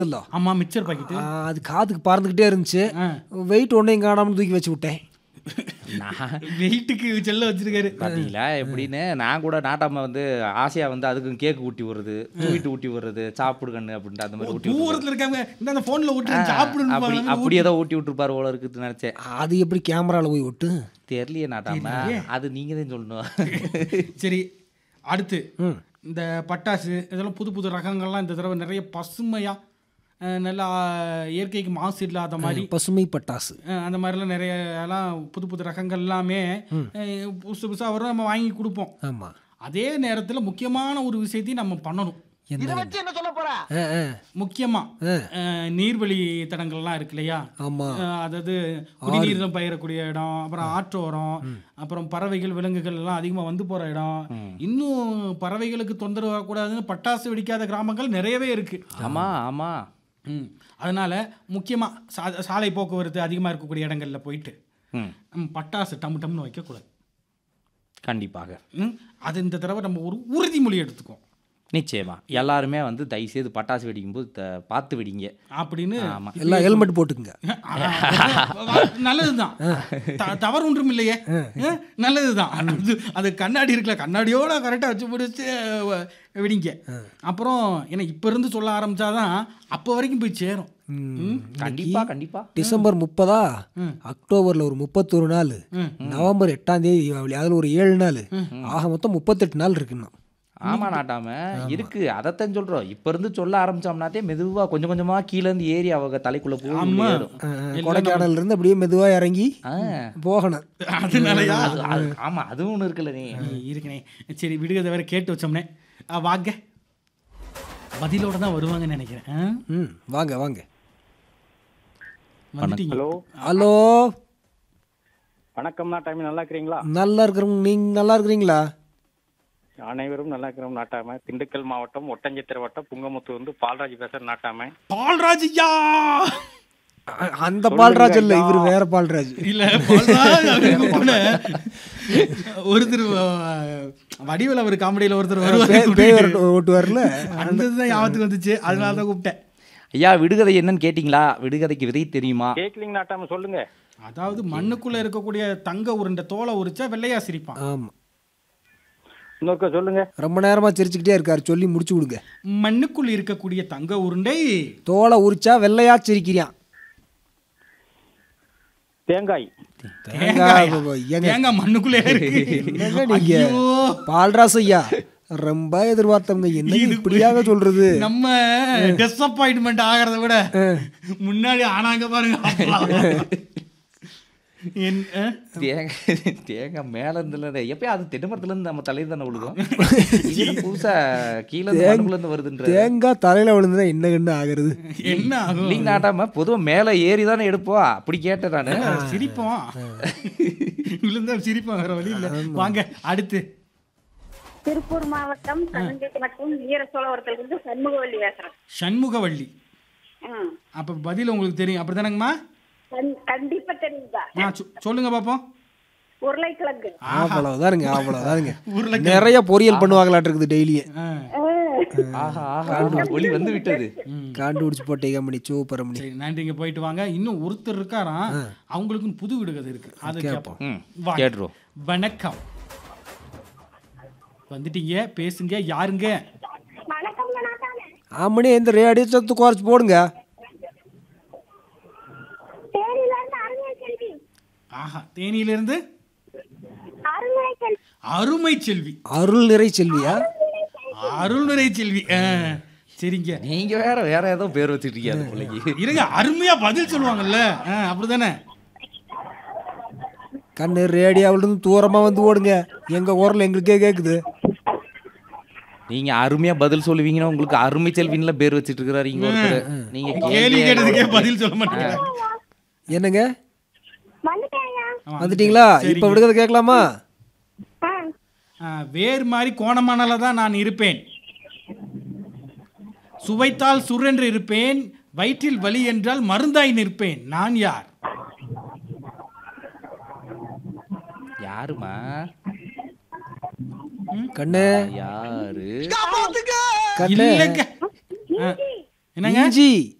இல்ல ஆமா mixture packet ஆ, அது காதுக்கு பறந்துக்கிட்டே இருந்துச்சு வெயிட் ஒன்றையும் காணாமல் தூக்கி வச்சு விட்டேன் நான் வெயிட்டுக்கு செல்ல வச்சிருக்காரு பார்த்தீங்களா எப்படின்னு நான் கூட நாட்டாம வந்து ஆசையா வந்து அதுக்கு கேக் ஊட்டி விடுறது தூக்கிட்டு ஊட்டி விடுறது சாப்பிடு கண்ணு அப்படின்ட்டு அந்த மாதிரி ஊட்டி விடுறது. தூரத்துல இருக்காங்க இந்த அந்த போன்ல விட்டு அப்படி சாப்பிடுன்னு அப்படி ஏதோ ஊட்டி விட்டுருப்பாரு போல இருக்குன்னு நினைச்சேன் அது எப்படி கேமராவில் போய் விட்டு தெரியலையே நாட்டாம அது நீங்க தான் சொல்லணும் சரி அடுத்து இந்த பட்டாசு இதெல்லாம் புது புது ரகங்கள்லாம் இந்த தடவை நிறைய பசுமையா அஹ், நல்லா இயற்கைக்கு மாசு இல்லாத மாதிரி பசுமை பட்டாசு அஹ், அந்த மாதிரிலாம் நிறைய எல்லாம் புது புது ரகங்கள் எல்லாமே அஹ், புதுசு புதுசாக வரும் நம்ம வாங்கி கொடுப்போம் ஆமாம் அதே நேரத்தில் முக்கியமான ஒரு விஷயத்தையும் நம்ம பண்ணணும் ஆ ஆ முக்கியமாக நீர்வழி தடங்கள்லாம் இருக்கு இல்லையா ஆமாம் அஹ், அதாவது குடிநீர் பயிரக்கூடிய இடம் அப்புறம் ஆற்றோரம் அப்புறம் பறவைகள் விலங்குகள் எல்லாம் அதிகமாக வந்து போகிற இடம் இன்னும் பறவைகளுக்கு தொந்தரவு வரக்கூடாதுன்னு பட்டாசு வெடிக்காத கிராமங்கள் நிறையவே இருக்கு ஆமா ஆமா ம் அதனால முக்கியமாக சா சாலை போக்குவரத்து அதிகமாக இருக்கக்கூடிய இடங்கள்ல போயிட்டு ம் ம், பட்டாசு டம் டம்னு வைக்கக்கூடாது கண்டிப்பாக ம் அது இந்த தடவை நம்ம ஒரு உறுதிமொழி எடுத்துக்கோம் நிச்சயமா எல்லாருமே வந்து தயவுசெய்து பட்டாசு வெடிக்கும்போது த- பார்த்து வெடிங்க அப்படின்னு ஆமா எல்லாம் ஹெல்மெட் போட்டுக்குங்க நல்லதுதான் த- தவறு ஒன்றும் இல்லையே அஹ், நல்லதுதான் அது அது கண்ணாடி இருக்குல்ல கண்ணாடியோட கரெக்டாக வச்சு பிடிச்சி வெடிங்க அப்புறம் ஏன்னா இப்போ இருந்து சொல்ல ஆரம்பிச்சாதான் அப்போ வரைக்கும் போய் சேரும் ம். கண்டிப்பா கண்டிப்பா டிசம்பர் முப்பதா அக்டோபரில் ஒரு முப்பத்தொரு நாள் நவம்பர் எட்டாம் தேதி தீபாவளி அதில் ஒரு ஏழு நாள் ஆக மொத்தம் முப்பத்தெட்டு நாள் இருக்குன்னா ஆமா நாட்டாம இருக்கு அதைத்தான் சொல்றோம் இப்ப இருந்து சொல்ல ஆரம்பிச்சோம்னாத்தே மெதுவா கொஞ்சம் கொஞ்சமா கீழ இருந்து ஏறி அவங்க தலைக்குள்ள போய் ஆமா. ஏறும். கொடைக்கானல்ல இருந்து அப்படியே மெதுவாக இறங்கி ஆ. போகணும் அதனாலயா அது- அது- ஆமா அதுவும் ஒண்ணு இருக்குல்ல நீ இருக்கனே சரி விடுகதை வேற கேட்டு வச்சோம்னே ஆ, வாங்க பதிலோட தான் வருவாங்கன்னு நினைக்கிறேன் ஆ? ம் வாங்க வாங்க வந்துட்டீங்க ஹலோ ஹலோ வணக்கம் நாட்டாமி நல்லா இருக்கிறீங்களா நல்லா இருக்கிறவங்க நீங்கள் நல்லா இருக்கிறீங்களா அனைவரும் நல்லா இருக்கிறோம் நாட்டாம திண்டுக்கல் மாவட்டம் ஒட்டஞ்சத்திர வட்டம் புங்கமுத்து வந்து பால்ராஜ் பேசுற நாட்டாம பால்ராஜ் ஐயா அ- அந்த பால்ராஜ் இல்லை இவர் வேற பால்ராஜ் இல்ல பால்ராஜ் அப்படின்னு கூட ஒருத்தர் அஹ், வடிவேல ஒரு காமெடியில ஒருத்தர் வருவாரு பே- பேய் விரட்டு ஓட்டுவார்ல அந்த இதுதான் ஞாபகத்துக்கு வந்துச்சு அதனால தான் கூப்பிட்டேன் ஐயா விடுகதை என்னன்னு கேட்டிங்களா விடுகதைக்கு விதை தெரியுமா கேட்கலிங்க நாட்டாம சொல்லுங்க அதாவது மண்ணுக்குள்ள இருக்கக்கூடிய தங்க உருண்டை தோலை உரிச்சா வெள்ளையா சிரிப்பான் ஆமாம் இன்னொருக்க சொல்லுங்க ரொம்ப நேரமாக சிரிச்சுக்கிட்டே இருக்காரு சொல்லி முடிச்சு கொடுங்க மண்ணுக்குள் இருக்கக்கூடிய தங்க உருண்டை தோலை உரிச்சா வெள்ளையா சிரிக்கிறியான் தேங்காய் தேங்காய் ஏங்க தேங்காய் மண்ணுக்குள்ளே இருக்கு என்னங்க நீங்க ஐயோ பால்ராஸ் ஐயா ரொம்ப எதிர்பார்த்தவங்க என்ன இப்படியாக சொல்றது நம்ம டிசப்பாயின்மெண்ட் ஆகிறத விட முன்னாடி ஆனாங்க பாருங்க அப்பா. என் ஆ? தேங்காய் தேங்காய் மேல இருந்துல எப்பயும் அது தென்னமரத்துல இருந்து நம்ம தலையில தானே விழுகும் இது என்ன புதுசா கீழே இருந்து மண்ணுக்குள்ள இருந்து வருதுன்ற தேங்காய் தலையில விழுந்துனா என்ன கண்ணு ஆகுறது என்ன ஆகும் இல்லைங்க நாட்டாம பொதுவா மேல ஏறி தானே எடுப்போம் அப்படி கேட்டேன் நானு சிரிப்போம் விழுந்தா சிரிப்போம் வேற வழி இல்ல வாங்க அடுத்து திருப்பூர் மாவட்டம் தஞ்சை மற்றும் வீர சோழவரத்திலிருந்து சண்முகவல்லி பேசுறேன் சண்முகவள்ளி ம். அப்ப பதில் உங்களுக்கு தெரியும் அப்படிதானங்கம்மா கண்- கண்டிப்பா தெரியுதா ஆ, சொ- சொல்லுங்க பாப்போம் உருளைக்கிழங்கு அவ்வளவுதானுங்க அவ்வளவுதானுங்க நிறைய பொரியல் பண்ணுவாங்களாட்டு இருக்குது டெய்லியே ஆ, ஆஹா ஆஹா ஒளி வந்து விட்டது கண்டுபிடிச்சு போட்டே கம்பெனி சூப்பர் மணி சரி நன்றிங்க போயிட்டு வாங்க இன்னும் ஒருத்தர் இருக்காராம் அவங்களுக்கும் புது விடுகதை இருக்கு அதை கேட்போம் ம் வாங்க. கேட்டுருவோம் வணக்கம் வந்துட்டீங்க பேசுங்க யாருங்க வணக்கம் நாட்டாமே ஆமணி இந்த ரேடியோ சத்து குறைச்சு போடுங்க தேனியில இருந்து அருமை செல்வி ஆஹா தேனியிலிருந்து அருமை செல்வி அருமை செல்வி அருள் நிறை செல்வியா அருள்நிறை செல்வி ஆ, சரிங்க நீங்க வேற வேற ஏதோ பேர் வச்சுட்டு இருக்கீங்க அந்த பிள்ளைக்கு இருங்க அருமையா பதில் சொல்லுவாங்கல்ல ஆ, அப்படிதானே கண்ணு ரேடியோவில் இருந்து தூரமா வந்து ஓடுங்க எங்க குரல் எங்களுக்கே கேக்குது நீங்க அருமையா பதில் சொல்லுவீங்கன்னா உங்களுக்கு அருமை செல்வின்ல பேர் வச்சிட்டு இருக்கிறாரு இங்க ஒருத்தர் நீங்க கேள்வி கேள்வி கேட்டதுக்கே பதில் சொல்ல மாட்டேங்க என்னங்க வந்துட்டேயா வந்துட்டீங்களா இப்ப விடுகதை கேட்கலாமா ஆ வேறு மாதிரி கோணமானால தான் நான் இருப்பேன் சுவைத்தால் சுரென்று இருப்பேன் வயிற்றில் வலி என்றால் மருந்தாய் நிற்பேன் நான் யார் யாருமா கண்ணு யாரு கண்ணு இல்லைங்க. ஆ, என்னங்க இஞ்சி